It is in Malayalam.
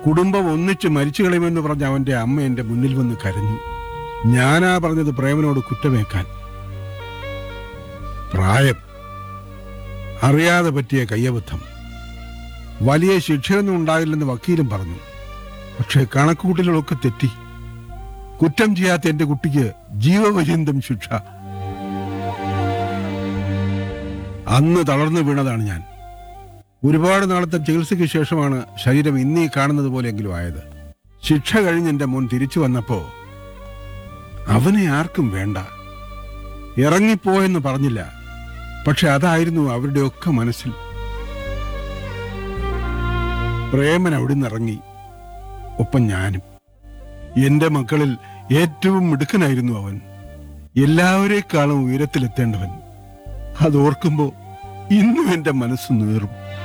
കുടുംബം ഒന്നിച്ച് മരിച്ചു കളയുമെന്ന് പറഞ്ഞ അവന്റെ അമ്മ എന്റെ മുന്നിൽ വന്ന് കരഞ്ഞു ഞാനാ പറഞ്ഞത് പ്രേമനോട് കുറ്റമേക്കാൻ പ്രായം അറിയാതെ പറ്റിയ കയ്യബദ്ധം വലിയ ശിക്ഷയൊന്നും ഉണ്ടാകില്ലെന്ന് വക്കീലും പറഞ്ഞു പക്ഷേ കണക്കുകൂട്ടലുകളൊക്കെ തെറ്റി കുറ്റം ചെയ്യാത്ത എന്റെ കുട്ടിക്ക് ജീവപര്യന്തം ശിക്ഷ അന്ന് തളർന്നു വീണതാണ് ഞാൻ ഒരുപാട് നാളത്തെ ചികിത്സയ്ക്ക് ശേഷമാണ് ശരീരം ഇന്നീ കാണുന്നത് പോലെയെങ്കിലും ആയത് ശിക്ഷ കഴിഞ്ഞ് എന്റെ മോൻ തിരിച്ചു വന്നപ്പോ അവനെ ആർക്കും വേണ്ട ഇറങ്ങിപ്പോയെന്ന് പറഞ്ഞില്ല പക്ഷെ അതായിരുന്നു അവരുടെയൊക്കെ മനസ്സിൽ പ്രേമൻ അവിടുന്ന് ഇറങ്ങി ഒപ്പം ഞാനും എന്റെ മക്കളിൽ ഏറ്റവും മിടുക്കനായിരുന്നു അവൻ എല്ലാവരെക്കാളും ഉയരത്തിലെത്തേണ്ടവൻ അതോർക്കുമ്പോ ഇന്നും എന്റെ മനസ്സ് നീറും